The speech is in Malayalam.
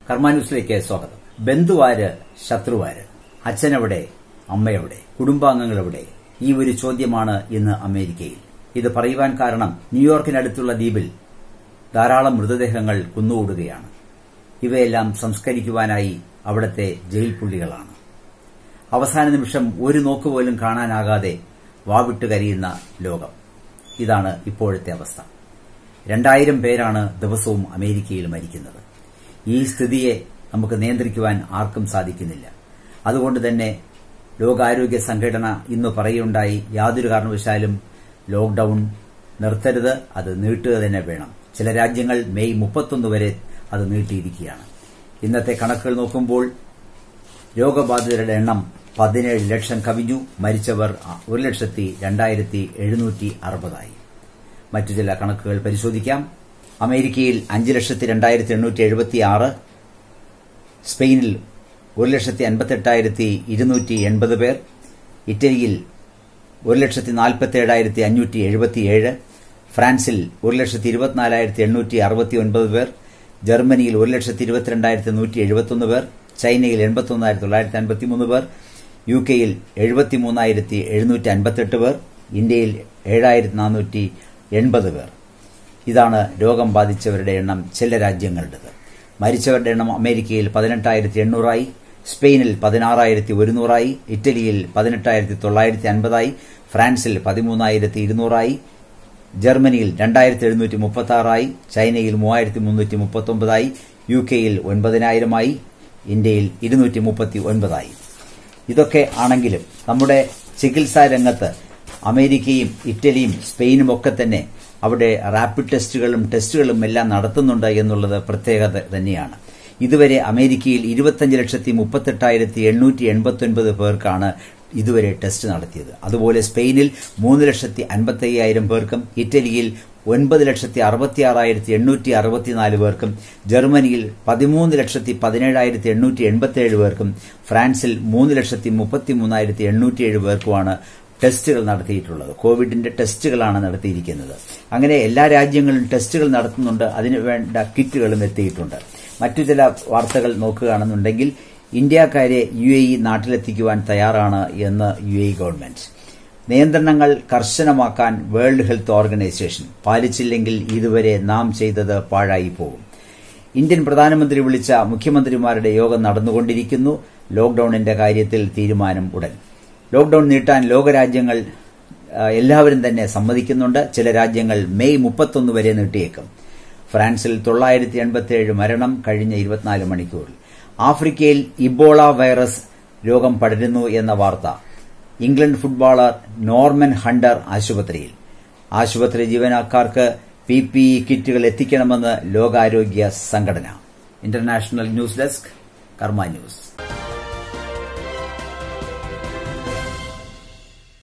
കർമ്മ ന്യൂസിലേക്ക് സ്വാഗതം ബന്ധുവാര് ശത്രുവാര് അച്ഛനെവിടെ അമ്മയെവിടെ കുടുംബാംഗങ്ങളെവിടെ ഈ ഒരു ചോദ്യമാണ് ഇന്ന് അമേരിക്കയിൽ ഇത് പറയുവാൻ കാരണം ന്യൂയോർക്കിനടുത്തുള്ള ദ്വീപിൽ ധാരാളം മൃതദേഹങ്ങൾ കുന്നുകൂടുകയാണ് ഇവയെല്ലാം സംസ്കരിക്കുവാനായി അവിടത്തെ ജയിൽ പുള്ളികളാണ് അവസാന നിമിഷം ഒരു നോക്കുപോലും കാണാനാകാതെ വാവിട്ട് കരയുന്ന ലോകം ഇതാണ് ഇപ്പോഴത്തെ അവസ്ഥ രണ്ടായിരം പേരാണ് ദിവസവും അമേരിക്കയിൽ മരിക്കുന്നത് ഈ സ്ഥിതിയെ നമുക്ക് നിയന്ത്രിക്കുവാൻ ആർക്കും സാധിക്കുന്നില്ല അതുകൊണ്ട് തന്നെ ലോകാരോഗ്യ സംഘടന ഇന്ന് പറയുണ്ടായി യാതൊരു കാരണവശാലും ലോക്ഡൌൺ നിർത്തരുത് അത് നീട്ടുക തന്നെ വേണം ചില രാജ്യങ്ങൾ മെയ് മുപ്പത്തൊന്ന് വരെ അത് നീട്ടിയിരിക്കുകയാണ് ഇന്നത്തെ കണക്കുകൾ നോക്കുമ്പോൾ രോഗബാധിതരുടെ എണ്ണം പതിനേഴ് ലക്ഷം കവിഞ്ഞു മരിച്ചവർ ഒരു ലക്ഷത്തി രണ്ടായിരത്തി എഴുന്നൂറ്റി അറുപതായി മറ്റു ചില കണക്കുകൾ പരിശോധിക്കാം അമേരിക്കയിൽ അഞ്ച് ലക്ഷത്തി രണ്ടായിരത്തി എണ്ണൂറ്റി എഴുപത്തി ആറ് സ്പെയിനിൽ ഒരു ലക്ഷത്തി അൻപത്തെട്ടായിരത്തി ഇരുന്നൂറ്റി എൺപത് പേർ ഇറ്റലിയിൽ ഒരു ലക്ഷത്തി നാൽപ്പത്തി ഏഴായിരത്തി അഞ്ഞൂറ്റി എഴുപത്തിയേഴ് ഫ്രാൻസിൽ ഒരു ലക്ഷത്തി ഇരുപത്തിനാലായിരത്തി എണ്ണൂറ്റി അറുപത്തി ഒൻപത് പേർ ജർമ്മനിയിൽ ഒരു ലക്ഷത്തി ഇരുപത്തിരണ്ടായിരത്തി നൂറ്റി എഴുപത്തൊന്ന് പേർ ചൈനയിൽ എൺപത്തൊന്നായിരത്തി തൊള്ളായിരത്തി അൻപത്തിമൂന്ന് പേർ യു കെയിൽ എഴുപത്തിമൂന്നായിരത്തി എഴുന്നൂറ്റി അൻപത്തെട്ട് പേർ ഇന്ത്യയിൽ ഏഴായിരത്തി നാനൂറ്റി എൺപത് പേർ ഇതാണ് രോഗം ബാധിച്ചവരുടെ എണ്ണം ചില രാജ്യങ്ങളുടേത് മരിച്ചവരുടെ എണ്ണം അമേരിക്കയിൽ പതിനെട്ടായിരത്തി എണ്ണൂറായി സ്പെയിനിൽ പതിനാറായിരത്തി ഒരുന്നൂറായി ഇറ്റലിയിൽ പതിനെട്ടായിരത്തി തൊള്ളായിരത്തി അൻപതായി ഫ്രാൻസിൽ പതിമൂന്നായിരത്തി ഇരുന്നൂറായി ജർമ്മനിയിൽ രണ്ടായിരത്തി എഴുന്നൂറ്റി മുപ്പത്തി ആറായി ചൈനയിൽ മൂവായിരത്തി മുന്നൂറ്റി മുപ്പത്തൊമ്പതായി യു കെയിൽ ഒൻപതിനായിരമായി ഇന്ത്യയിൽ ഇരുന്നൂറ്റി മുപ്പത്തി ഒൻപതായി ഇതൊക്കെ ആണെങ്കിലും നമ്മുടെ ചികിത്സാ രംഗത്ത് അമേരിക്കയും ഇറ്റലിയും സ്പെയിനും ഒക്കെ തന്നെ അവിടെ റാപ്പിഡ് ടെസ്റ്റുകളും ടെസ്റ്റുകളും എല്ലാം നടത്തുന്നുണ്ട് എന്നുള്ളത് പ്രത്യേകത തന്നെയാണ് ഇതുവരെ അമേരിക്കയിൽ ഇരുപത്തഞ്ച് ലക്ഷത്തി മുപ്പത്തെട്ടായിരത്തി എണ്ണൂറ്റി എൺപത്തൊൻപത് പേർക്കാണ് ഇതുവരെ ടെസ്റ്റ് നടത്തിയത് അതുപോലെ സ്പെയിനിൽ മൂന്ന് ലക്ഷത്തി അൻപത്തയ്യായിരം പേർക്കും ഇറ്റലിയിൽ ഒൻപത് ലക്ഷത്തി അറുപത്തി ആറായിരത്തി എണ്ണൂറ്റി അറുപത്തിനാല് പേർക്കും ജർമ്മനിയിൽ പതിമൂന്ന് ലക്ഷത്തി പതിനേഴായിരത്തി എണ്ണൂറ്റി എൺപത്തിയേഴ് പേർക്കും ഫ്രാൻസിൽ മൂന്ന് ലക്ഷത്തി മുപ്പത്തി മൂന്നായിരത്തി എണ്ണൂറ്റിയേഴ് പേർക്കുമാണ് ടെസ്റ്റുകൾ നടത്തിയിട്ടുള്ളത് കോവിഡിന്റെ ടെസ്റ്റുകളാണ് നടത്തിയിരിക്കുന്നത് അങ്ങനെ എല്ലാ രാജ്യങ്ങളും ടെസ്റ്റുകൾ നടത്തുന്നുണ്ട് അതിനു വേണ്ട കിറ്റുകളും എത്തിയിട്ടുണ്ട് മറ്റു ചില വാർത്തകൾ നോക്കുകയാണെന്നുണ്ടെങ്കിൽ ഇന്ത്യക്കാരെ യു എ ഇ നാട്ടിലെത്തിക്കുവാൻ തയ്യാറാണ് എന്ന് യു എ ഗവൺമെന്റ് നിയന്ത്രണങ്ങൾ കർശനമാക്കാൻ വേൾഡ് ഹെൽത്ത് ഓർഗനൈസേഷൻ പാലിച്ചില്ലെങ്കിൽ ഇതുവരെ നാം ചെയ്തത് പാഴായി പോകും ഇന്ത്യൻ പ്രധാനമന്ത്രി വിളിച്ച മുഖ്യമന്ത്രിമാരുടെ യോഗം നടന്നുകൊണ്ടിരിക്കുന്നു ലോക്ഡൌണിന്റെ കാര്യത്തിൽ തീരുമാനം ഉടൻ ലോക്ഡൌൺ നീട്ടാൻ ലോകരാജ്യങ്ങൾ എല്ലാവരും തന്നെ സമ്മതിക്കുന്നുണ്ട് ചില രാജ്യങ്ങൾ മെയ് മുപ്പത്തൊന്ന് വരെ നീട്ടിയേക്കും ഫ്രാൻസിൽ തൊള്ളായിരത്തി എൺപത്തിയേഴ് മരണം കഴിഞ്ഞ ഇരുപത്തിനാല് മണിക്കൂറിൽ ആഫ്രിക്കയിൽ ഇബോള വൈറസ് രോഗം പടരുന്നു എന്ന വാർത്ത ഇംഗ്ലണ്ട് ഫുട്ബോളർ നോർമൻ ഹണ്ടർ ആശുപത്രിയിൽ ആശുപത്രി ജീവനക്കാർക്ക് പി പി ഇ കിറ്റുകൾ എത്തിക്കണമെന്ന് ലോകാരോഗ്യ സംഘടന international news desk Karma news